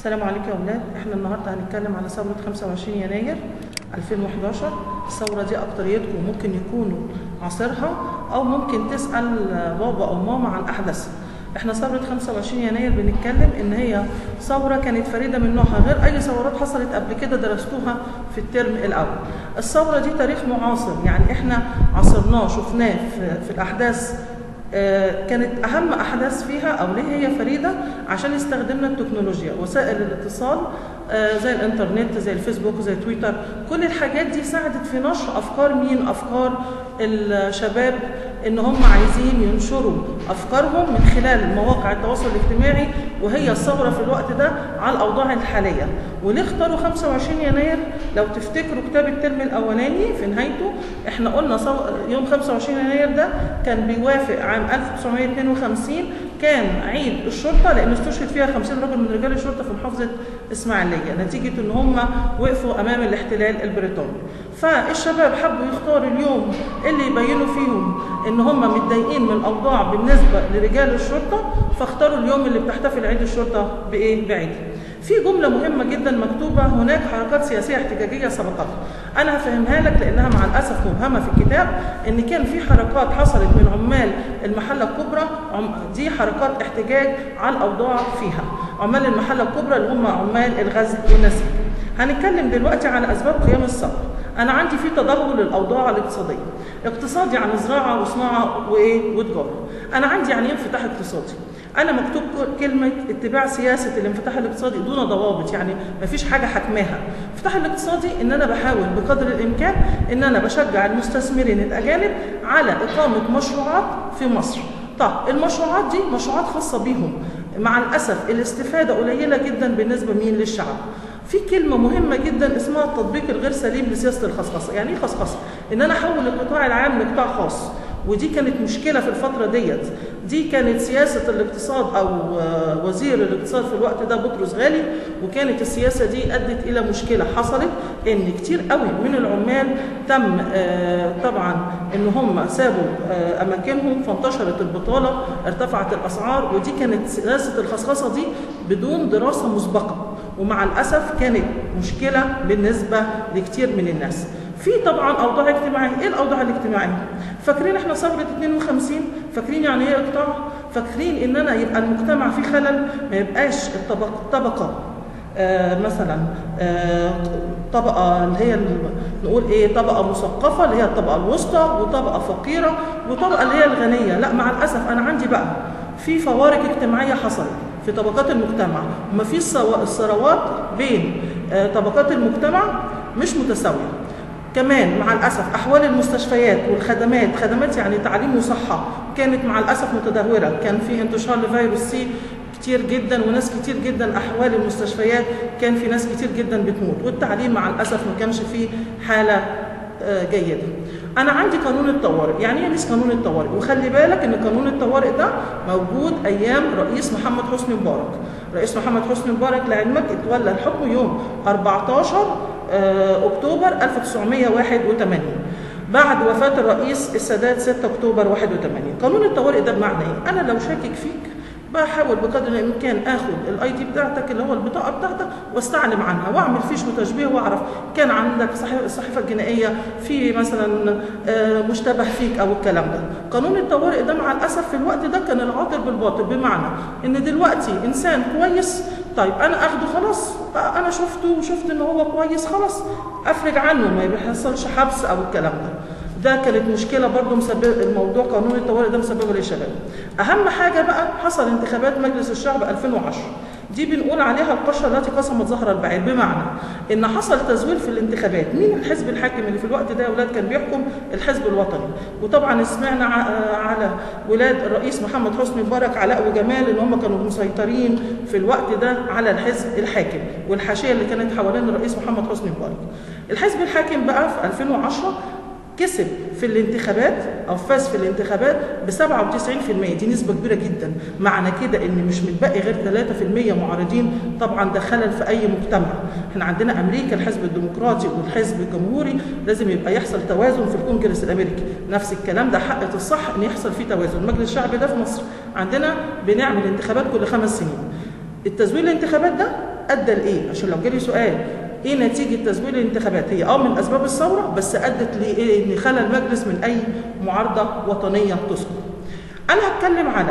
السلام عليكم يا اولاد احنا النهارده هنتكلم على ثوره 25 يناير 2011 الثوره دي اكتريتكم ممكن يكونوا عاصرها او ممكن تسال بابا او ماما عن احداثها احنا ثوره 25 يناير بنتكلم ان هي ثوره كانت فريده من نوعها غير اي ثورات حصلت قبل كده درستوها في الترم الاول الثوره دي تاريخ معاصر يعني احنا عاصرناه شفناه في, في الاحداث آه، كانت اهم احداث فيها او ليه هي فريده عشان استخدمنا التكنولوجيا وسائل الاتصال آه، زي الانترنت زي الفيسبوك زي تويتر كل الحاجات دي ساعدت في نشر افكار مين افكار الشباب ان هم عايزين ينشروا افكارهم من خلال مواقع التواصل الاجتماعي وهي الثوره في الوقت ده على الاوضاع الحاليه وليه اختاروا 25 يناير لو تفتكروا كتاب الترم الاولاني في نهايته احنا قلنا صو... يوم 25 يناير ده كان بيوافق عام 1952 كان عيد الشرطه لان استشهد فيها 50 رجل من رجال الشرطه في محافظه اسماعيليه نتيجه ان هم وقفوا امام الاحتلال البريطاني فالشباب حبوا يختاروا اليوم اللي يبينوا فيهم ان هم متضايقين من الاوضاع بالنسبه لرجال الشرطه فاختاروا اليوم اللي بتحتفل عيد الشرطه بايه بعيد في جملة مهمة جدا مكتوبة هناك حركات سياسية احتجاجية سبقتها أنا هفهمها لك لأنها مع الأسف مبهمة في الكتاب إن كان في حركات حصلت من عمال المحلة الكبرى دي حركات احتجاج على الأوضاع فيها عمال المحلة الكبرى اللي هم عمال الغزل والنسيج هنتكلم دلوقتي على أسباب قيام الثورة أنا عندي في تدهور للأوضاع الاقتصادية اقتصادي يعني زراعة وصناعة وإيه وتجارة أنا عندي يعني انفتاح اقتصادي انا مكتوب كلمه اتباع سياسه الانفتاح الاقتصادي دون ضوابط يعني مفيش حاجه حكماها الانفتاح الاقتصادي ان انا بحاول بقدر الامكان ان انا بشجع المستثمرين الاجانب على اقامه مشروعات في مصر طب المشروعات دي مشروعات خاصه بيهم مع الاسف الاستفاده قليله جدا بالنسبه مين للشعب في كلمة مهمة جدا اسمها التطبيق الغير سليم لسياسة الخصخصة، يعني ايه خصخصة؟ إن أنا أحول القطاع العام لقطاع خاص، ودي كانت مشكلة في الفترة ديت دي كانت سياسة الاقتصاد أو وزير الاقتصاد في الوقت ده بطرس غالي وكانت السياسة دي أدت إلى مشكلة حصلت إن كتير قوي من العمال تم طبعا إن هم سابوا أماكنهم فانتشرت البطالة ارتفعت الأسعار ودي كانت سياسة الخصخصة دي بدون دراسة مسبقة ومع الأسف كانت مشكلة بالنسبة لكتير من الناس في طبعا اوضاع اجتماعيه، ايه الاوضاع الاجتماعيه؟ فاكرين احنا ثوره 52 فاكرين يعني ايه اقطاع؟ فاكرين ان انا يبقى المجتمع فيه خلل ما يبقاش الطبقه طبقه آه مثلا آه طبقه اللي هي نقول ايه طبقه مثقفه اللي هي الطبقه الوسطى وطبقه فقيره وطبقه اللي هي الغنيه، لا مع الاسف انا عندي بقى في فوارق اجتماعيه حصلت في طبقات المجتمع وما فيش الثروات بين آه طبقات المجتمع مش متساويه كمان مع الاسف احوال المستشفيات والخدمات خدمات يعني تعليم وصحه كانت مع الاسف متدهوره كان في انتشار لفيروس سي كتير جدا وناس كتير جدا احوال المستشفيات كان في ناس كتير جدا بتموت والتعليم مع الاسف ما كانش فيه حاله جيده انا عندي قانون الطوارئ يعني ايه قانون الطوارئ وخلي بالك ان قانون الطوارئ ده موجود ايام رئيس محمد حسني مبارك رئيس محمد حسني مبارك لعلمك اتولى الحكم يوم 14 اكتوبر 1981 بعد وفاه الرئيس السادات 6 اكتوبر 81 قانون الطوارئ ده بمعنى ايه انا لو شاكك فيك بحاول بقدر الامكان اخد الاي دي بتاعتك اللي هو البطاقه بتاعتك واستعلم عنها واعمل فيش وتشبيه واعرف كان عندك الصحيفه الجنائيه في مثلا مشتبه فيك او الكلام ده قانون الطوارئ ده مع الاسف في الوقت ده كان العاطل بالباطل بمعنى ان دلوقتي انسان كويس طيب انا اخده خلاص انا شفته وشفت ان هو كويس خلاص افرج عنه ما بيحصلش حبس او الكلام ده ده كانت مشكلة برضو مسبب الموضوع قانون الطوارئ ده مسببه للشباب أهم حاجة بقى حصل انتخابات مجلس الشعب 2010 دي بنقول عليها القشرة التي قسمت ظهر البعير بمعنى ان حصل تزوير في الانتخابات مين الحزب الحاكم اللي في الوقت ده يا اولاد كان بيحكم الحزب الوطني وطبعا سمعنا على ولاد الرئيس محمد حسني مبارك علاء وجمال ان هم كانوا مسيطرين في الوقت ده على الحزب الحاكم والحاشيه اللي كانت حوالين الرئيس محمد حسني مبارك الحزب الحاكم بقى في 2010 كسب في الانتخابات او فاز في الانتخابات ب 97% دي نسبه كبيره جدا معنى كده ان مش متبقي غير 3% معارضين طبعا ده خلل في اي مجتمع احنا عندنا امريكا الحزب الديمقراطي والحزب الجمهوري لازم يبقى يحصل توازن في الكونجرس الامريكي نفس الكلام ده حق الصح ان يحصل فيه توازن المجلس الشعبي ده في مصر عندنا بنعمل انتخابات كل خمس سنين التزوير الانتخابات ده ادى لايه عشان لو جالي سؤال ايه نتيجه تزوير الانتخابات هي اه من اسباب الثوره بس ادت لايه ان خلى المجلس من اي معارضه وطنيه تسقط انا هتكلم على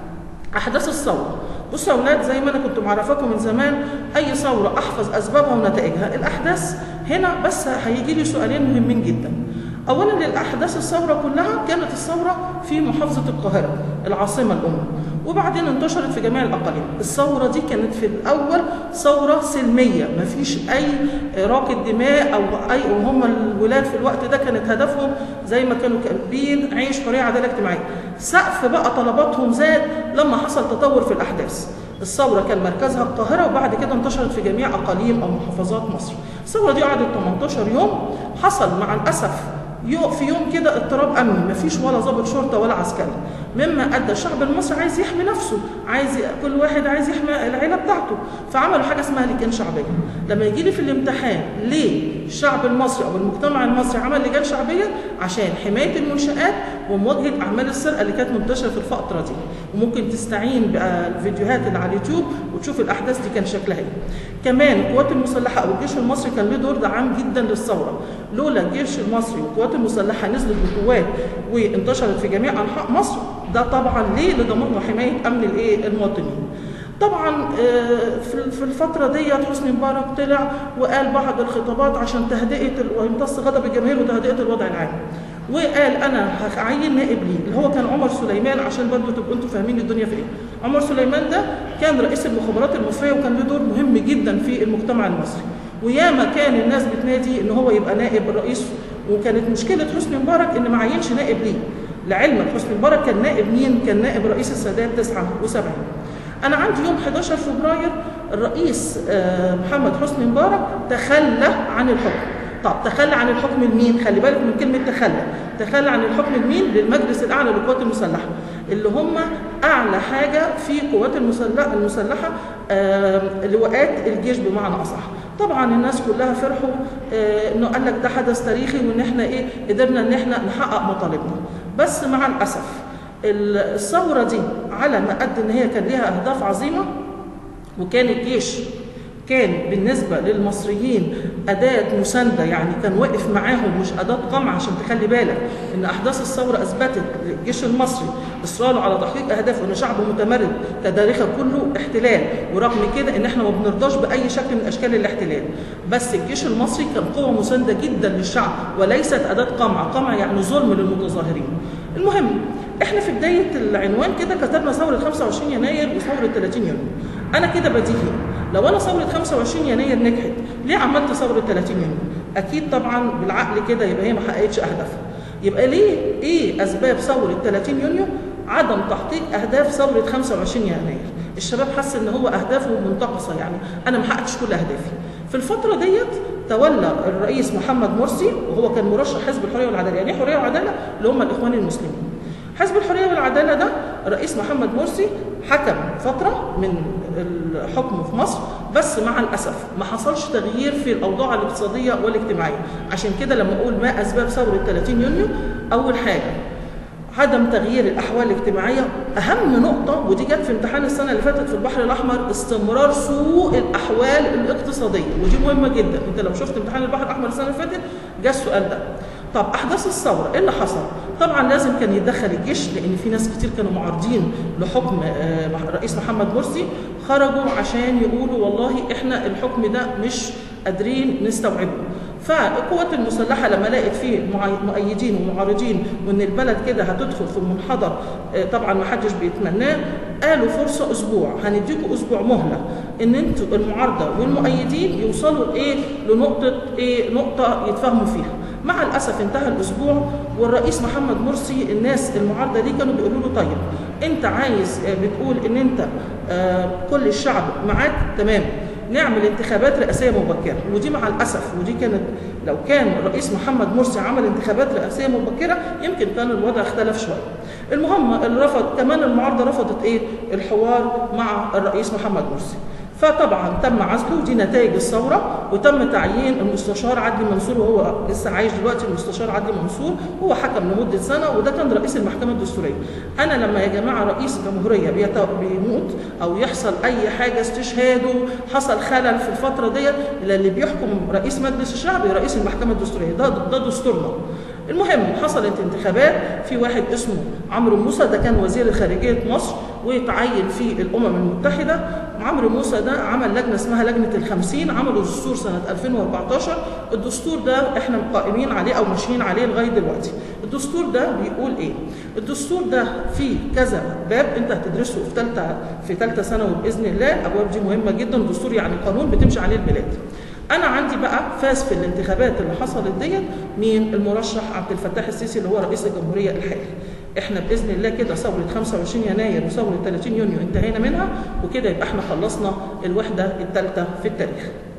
احداث الثوره بصوا يا اولاد زي ما انا كنت معرفاكم من زمان اي ثوره احفظ اسبابها ونتائجها الاحداث هنا بس هيجي لي سؤالين مهمين جدا اولا الاحداث الثوره كلها كانت الثوره في محافظه القاهره العاصمه الام وبعدين انتشرت في جميع الاقاليم الثوره دي كانت في الاول ثوره سلميه ما فيش اي راقه دماء او اي وهم الولاد في الوقت ده كانت هدفهم زي ما كانوا كاتبين عيش حريه عداله اجتماعيه سقف بقى طلباتهم زاد لما حصل تطور في الاحداث الثوره كان مركزها القاهره وبعد كده انتشرت في جميع اقاليم او محافظات مصر الثوره دي قعدت 18 يوم حصل مع الاسف يو في يوم كده اضطراب امني مفيش ولا ضابط شرطه ولا عسكري مما ادى الشعب المصري عايز يحمي نفسه عايز كل واحد عايز يحمي العيله بتاعته فعملوا حاجه اسمها لجان شعبيه لما يجي لي في الامتحان ليه الشعب المصري او المجتمع المصري عمل لجان شعبيه عشان حمايه المنشات ومواجهه اعمال السرقه اللي كانت منتشره في الفتره دي وممكن تستعين بالفيديوهات اللي على اليوتيوب وتشوف الاحداث دي كان شكلها ايه كمان القوات المسلحه او الجيش المصري كان له دور دعام جدا للثوره لولا الجيش المصري والقوات المسلحه نزلت بقوات وانتشرت في جميع انحاء مصر ده طبعا ليه لضمان وحمايه امن الايه المواطنين طبعا في الفترة ديت حسني مبارك طلع وقال بعض الخطابات عشان تهدئة ويمتص غضب الجماهير وتهدئة الوضع العام وقال انا هعين نائب لي اللي هو كان عمر سليمان عشان برضه تبقوا انتوا فاهمين الدنيا في ايه عمر سليمان ده كان رئيس المخابرات المصريه وكان له دور مهم جدا في المجتمع المصري وياما كان الناس بتنادي ان هو يبقى نائب الرئيس وكانت مشكله حسني مبارك ان ما عينش نائب ليه لعلمك حسني مبارك كان نائب مين كان نائب رئيس السادات 79 انا عندي يوم 11 فبراير الرئيس محمد حسني مبارك تخلى عن الحكم طب تخلى عن الحكم لمين؟ خلي بالك من كلمة تخلى، تخلى عن الحكم لمين؟ للمجلس الأعلى للقوات المسلحة، اللي هم أعلى حاجة في قوات المسلحة المسلحة آه لواءات الجيش بمعنى أصح. طبعا الناس كلها فرحوا آه انه قال لك ده حدث تاريخي وان احنا ايه قدرنا ان احنا نحقق مطالبنا بس مع الاسف الثوره دي على ما قد ان هي كان ليها اهداف عظيمه وكان الجيش كان بالنسبة للمصريين أداة مساندة يعني كان واقف معاهم مش أداة قمع عشان تخلي بالك إن أحداث الثورة أثبتت للجيش المصري إصراره على تحقيق أهدافه إن شعبه متمرد تاريخه كله احتلال ورغم كده إن إحنا ما بنرضاش بأي شكل من أشكال الاحتلال بس الجيش المصري كان قوة مساندة جدا للشعب وليست أداة قمع قمع يعني ظلم للمتظاهرين المهم احنا في بدايه العنوان كده كتبنا ثوره 25 يناير وثوره 30 يونيو انا كده بديهي لو انا ثوره 25 يناير نجحت ليه عملت ثوره 30 يونيو اكيد طبعا بالعقل كده يبقى هي ما حققتش اهدافها يبقى ليه ايه اسباب ثوره 30 يونيو عدم تحقيق اهداف ثوره 25 يناير الشباب حس ان هو اهدافه منتقصه يعني انا ما حققتش كل اهدافي في الفتره ديت تولى الرئيس محمد مرسي وهو كان مرشح حزب الحريه والعداله يعني حريه وعداله اللي هم الاخوان المسلمين حزب الحريه والعداله ده الرئيس محمد مرسي حكم فتره من الحكم في مصر بس مع الاسف ما حصلش تغيير في الاوضاع الاقتصاديه والاجتماعيه عشان كده لما اقول ما اسباب ثوره 30 يونيو اول حاجه عدم تغيير الاحوال الاجتماعيه اهم نقطه ودي جت في امتحان السنه اللي فاتت في البحر الاحمر استمرار سوء الاحوال الاقتصاديه ودي مهمه جدا انت لو شفت امتحان البحر الاحمر السنه اللي فاتت جه السؤال ده طب احداث الثوره ايه اللي حصل طبعا لازم كان يتدخل الجيش لان في ناس كتير كانوا معارضين لحكم الرئيس محمد مرسي خرجوا عشان يقولوا والله احنا الحكم ده مش قادرين نستوعبه فالقوات المسلحة لما لقت فيه مؤيدين ومعارضين وإن البلد كده هتدخل في منحدر طبعا ما حدش بيتمناه قالوا فرصة أسبوع هنديكوا أسبوع مهلة إن أنتوا المعارضة والمؤيدين يوصلوا إيه لنقطة إيه نقطة يتفاهموا فيها مع الأسف انتهى الأسبوع والرئيس محمد مرسي الناس المعارضة دي كانوا بيقولوا له طيب أنت عايز بتقول إن أنت كل الشعب معاك تمام نعمل انتخابات رئاسيه مبكره ودي مع الاسف ودي كانت لو كان الرئيس محمد مرسي عمل انتخابات رئاسيه مبكره يمكن كان الوضع اختلف شويه. المهم اللي رفض كمان المعارضه رفضت ايه؟ الحوار مع الرئيس محمد مرسي. فطبعا تم عزله ودي نتائج الثوره وتم تعيين المستشار عدلي منصور وهو لسه عايش دلوقتي المستشار عدلي منصور هو حكم لمده سنه وده كان رئيس المحكمه الدستوريه. انا لما يا جماعه رئيس جمهوريه بيت- بيموت او يحصل اي حاجه استشهاده حصل خلل في الفتره ديت اللي بيحكم رئيس مجلس الشعب رئيس المحكمه الدستوريه ده ده دستورنا. المهم حصلت انتخابات في واحد اسمه عمرو موسى ده كان وزير خارجيه مصر ويتعين في الامم المتحده عمرو موسى ده عمل لجنه اسمها لجنه الخمسين عملوا دستور سنه 2014 الدستور ده احنا قائمين عليه او ماشيين عليه لغايه دلوقتي الدستور ده بيقول ايه الدستور ده فيه كذا باب انت هتدرسه في ثالثه في ثالثه ثانوي باذن الله الابواب دي مهمه جدا الدستور يعني قانون بتمشي عليه البلاد انا عندي بقى فاز في الانتخابات اللي حصلت ديت مين المرشح عبد الفتاح السيسي اللي هو رئيس الجمهوريه الحالي احنا باذن الله كده ثوره 25 يناير وثوره 30 يونيو انتهينا منها وكده يبقى احنا خلصنا الوحده الثالثه في التاريخ